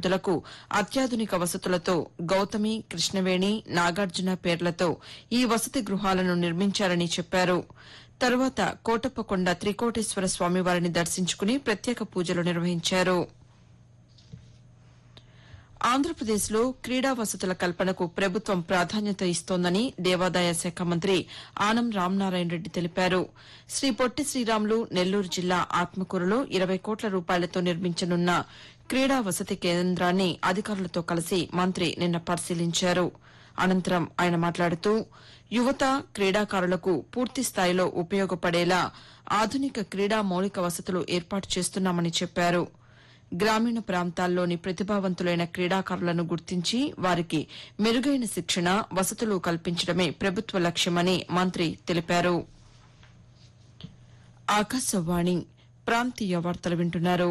విద్యార్థులకు అత్యాధునిక వసతులతో గౌతమి కృష్ణవేణి నాగార్జున పేర్లతో ఈ వసతి గృహాలను నిర్మించారని చెప్పారు తరువాత కోటప్పకొండ త్రికోటేశ్వర స్వామివారిని దర్శించుకుని ప్రత్యేక పూజలు నిర్వహించారు ఆంధ్రప్రదేశ్లో క్రీడా వసతుల కల్పనకు ప్రభుత్వం ప్రాధాన్యత ఇస్తోందని దేవాదాయ శాఖ మంత్రి ఆనం రామనారాయణ రెడ్డి తెలిపారు శ్రీ పొట్టి శ్రీరాములు నెల్లూరు జిల్లా ఆత్మకూరులో ఇరవై కోట్ల రూపాయలతో నిర్మించనున్న క్రీడా వసతి కేంద్రాన్ని అధికారులతో కలిసి మంత్రి నిన్న పరిశీలించారు అనంతరం ఆయన మాట్లాడుతూ యువత క్రీడాకారులకు పూర్తి స్థాయిలో ఉపయోగపడేలా ఆధునిక క్రీడా మౌలిక వసతులు ఏర్పాటు చేస్తున్నామని చెప్పారు గ్రామీణ ప్రాంతాల్లోని ప్రతిభావంతులైన క్రీడాకారులను గుర్తించి వారికి మెరుగైన శిక్షణ వసతులు కల్పించడమే ప్రభుత్వ లక్ష్యమని మంత్రి తెలిపారు ఆకాశవాణి ప్రాంతీయ వార్తలు వింటున్నారు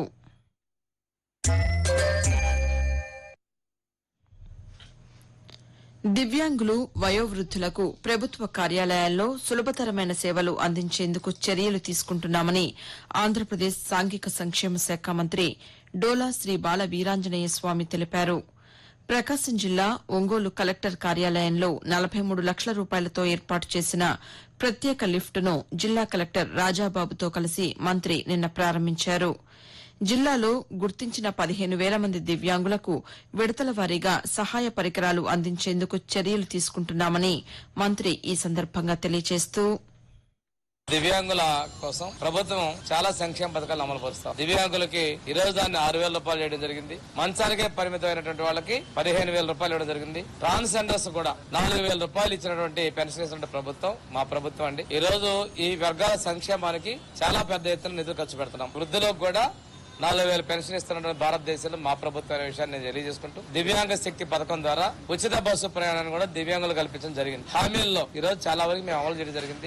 దివ్యాంగులు వయోవృద్దులకు ప్రభుత్వ కార్యాలయాల్లో సులభతరమైన సేవలు అందించేందుకు చర్యలు తీసుకుంటున్నామని ఆంధ్రప్రదేశ్ సాంఘిక సంక్షేమ శాఖ మంత్రి డోలా శ్రీ బాల వీరాంజనేయ స్వామి తెలిపారు ప్రకాశం జిల్లా ఒంగోలు కలెక్టర్ కార్యాలయంలో నలభై మూడు లక్షల రూపాయలతో ఏర్పాటు చేసిన ప్రత్యేక లిఫ్టును జిల్లా కలెక్టర్ రాజాబాబుతో కలిసి మంత్రి నిన్న ప్రారంభించారు జిల్లాలో గుర్తించిన పదిహేను వేల మంది దివ్యాంగులకు విడతల వారీగా సహాయ పరికరాలు అందించేందుకు చర్యలు తీసుకుంటున్నామని మంత్రి ఈ సందర్భంగా తెలియజేస్తూ దివ్యాంగుల కోసం ప్రభుత్వం చాలా సంక్షేమ పథకాలు అమలు పరుస్తాం దివ్యాంగులకి ఈ రోజు దాన్ని ఆరు వేల రూపాయలు చేయడం జరిగింది మంచానికే పరిమితమైనటువంటి వాళ్ళకి పదిహేను వేల రూపాయలు ఇవ్వడం జరిగింది ట్రాన్స్జెండర్స్ కూడా నాలుగు వేల రూపాయలు ఇచ్చినటువంటి పెన్షన్ ఇస్తున్న ప్రభుత్వం మా ప్రభుత్వం అండి ఈ రోజు ఈ వర్గాల సంక్షేమానికి చాలా పెద్ద ఎత్తున నిధులు ఖర్చు పెడుతున్నాం వృద్ధులకు కూడా నాలుగు వేల పెన్షన్ ఇస్తున్నటువంటి భారతదేశంలో మా ప్రభుత్వం అనే విషయాన్ని నేను తెలియజేసుకుంటూ దివ్యాంగ శక్తి పథకం ద్వారా ఉచిత బస్సు ప్రయాణాన్ని కూడా దివ్యాంగులు కల్పించడం జరిగింది హామీల్లో ఈ రోజు చాలా వరకు మేము అమలు చేయడం జరిగింది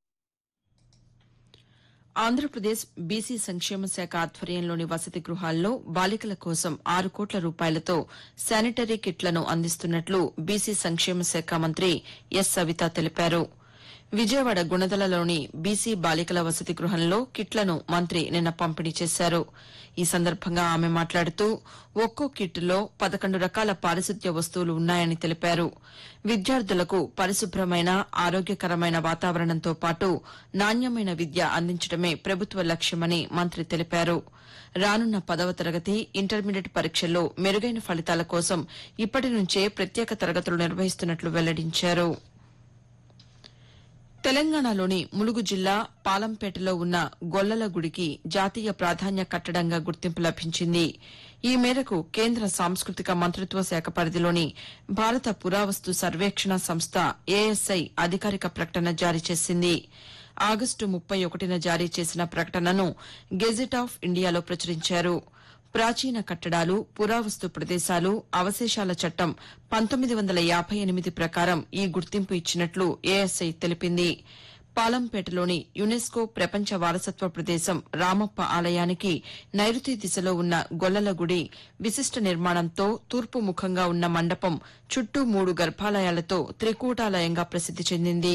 ఆంధ్రప్రదేశ్ బీసీ సంక్షేమ శాఖ ఆధ్వర్యంలోని వసతి గృహాల్లో బాలికల కోసం ఆరు కోట్ల రూపాయలతో శానిటరీ కిట్లను అందిస్తున్నట్లు బీసీ సంక్షేమ శాఖ మంత్రి ఎస్ సవిత తెలిపారు విజయవాడ గుణదలలోని బీసీ బాలికల వసతి గృహంలో కిట్లను మంత్రి నిన్న పంపిణీ చేశారు ఈ సందర్భంగా ఆమె మాట్లాడుతూ ఒక్కో కిట్లో పదకొండు రకాల పారిశుద్ధ్య వస్తువులు ఉన్నాయని తెలిపారు విద్యార్థులకు పరిశుభ్రమైన ఆరోగ్యకరమైన వాతావరణంతో పాటు నాణ్యమైన విద్య అందించడమే ప్రభుత్వ లక్ష్యమని మంత్రి తెలిపారు రానున్న పదవ తరగతి ఇంటర్మీడియట్ పరీక్షల్లో మెరుగైన ఫలితాల కోసం ఇప్పటి నుంచే ప్రత్యేక తరగతులు నిర్వహిస్తున్నట్లు వెల్లడించారు తెలంగాణలోని ములుగు జిల్లా పాలంపేటలో ఉన్న గొల్లల గుడికి జాతీయ ప్రాధాన్య కట్టడంగా గుర్తింపు లభించింది ఈ మేరకు కేంద్ర సాంస్కృతిక మంత్రిత్వ శాఖ పరిధిలోని భారత పురావస్తు సర్వేక్షణ సంస్థ ఏఎస్ఐ అధికారిక ప్రకటన జారీ చేసింది ఆగస్టు ముప్పై ఒకటిన జారీ చేసిన ప్రకటనను గెజిట్ ఆఫ్ ఇండియాలో ప్రచురించారు ప్రాచీన కట్టడాలు పురావస్తు ప్రదేశాలు అవశేషాల చట్టం పంతొమ్మిది వందల యాభై ఎనిమిది ప్రకారం ఈ గుర్తింపు ఇచ్చినట్లు ఏఎస్ఐ తెలిపింది పాలంపేటలోని యునెస్కో ప్రపంచ వారసత్వ ప్రదేశం రామప్ప ఆలయానికి నైరుతి దిశలో ఉన్న గొల్లల గుడి విశిష్ట నిర్మాణంతో తూర్పు ముఖంగా ఉన్న మండపం చుట్టూ మూడు గర్భాలయాలతో త్రికూటాలయంగా ప్రసిద్ది చెందింది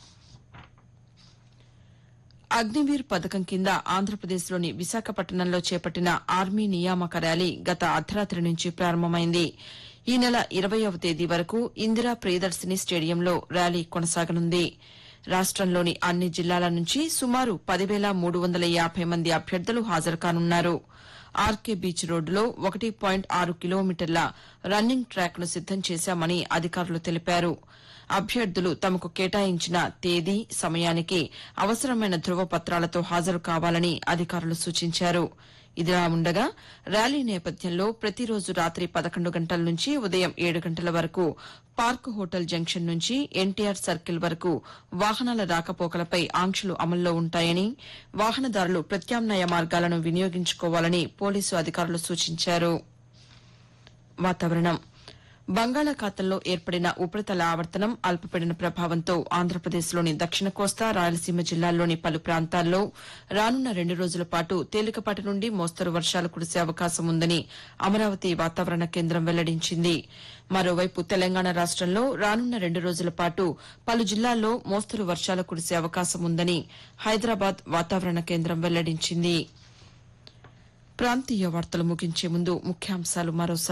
అగ్నివీర్ పథకం కింద ఆంధ్రప్రదేశ్లోని విశాఖపట్నంలో చేపట్టిన ఆర్మీ నియామక ర్యాలీ గత అర్ధరాత్రి నుంచి ప్రారంభమైంది ఈ నెల ఇరవయవ తేదీ వరకు ఇందిరా ప్రియదర్శిని స్టేడియంలో ర్యాలీ కొనసాగనుంది రాష్టంలోని అన్ని జిల్లాల నుంచి సుమారు పదివేల మూడు వందల యాభై మంది అభ్యర్థులు హాజరు కానున్నారు ఆర్కే బీచ్ రోడ్డులో ఒకటి పాయింట్ ఆరు కిలోమీటర్ల రన్నింగ్ ట్రాక్ను సిద్దం చేశామని అధికారులు తెలిపారు అభ్యర్థులు తమకు కేటాయించిన తేదీ సమయానికి అవసరమైన ధృవపత్రాలతో హాజరు కావాలని అధికారులు సూచించారు ఇదిలా ఉండగా ర్యాలీ నేపథ్యంలో ప్రతిరోజు రాత్రి పదకొండు గంటల నుంచి ఉదయం ఏడు గంటల వరకు పార్క్ హోటల్ జంక్షన్ నుంచి ఎన్టీఆర్ సర్కిల్ వరకు వాహనాల రాకపోకలపై ఆంక్షలు అమల్లో ఉంటాయని వాహనదారులు ప్రత్యామ్నాయ మార్గాలను వినియోగించుకోవాలని పోలీసు అధికారులు సూచించారు వాతావరణం బంగాళాఖాతంలో ఏర్పడిన ఉపరితల ఆవర్తనం అల్పపీడన ప్రభావంతో ఆంధ్రప్రదేశ్లోని దక్షిణ కోస్తా రాయలసీమ జిల్లాల్లోని పలు ప్రాంతాల్లో రానున్న రెండు రోజుల పాటు తేలికపాటి నుండి మోస్తరు వర్షాలు కురిసే అవకాశం ఉందని అమరావతి వాతావరణ కేంద్రం వెల్లడించింది మరోవైపు తెలంగాణ రాష్టంలో రానున్న రెండు రోజుల పాటు పలు జిల్లాల్లో మోస్తరు వర్షాలు కురిసే అవకాశం ఉందని హైదరాబాద్ వాతావరణ కేంద్రం వెల్లడించింది ప్రాంతీయ వార్తలు ముగించే ముందు ముఖ్యాంశాలు మరోసారి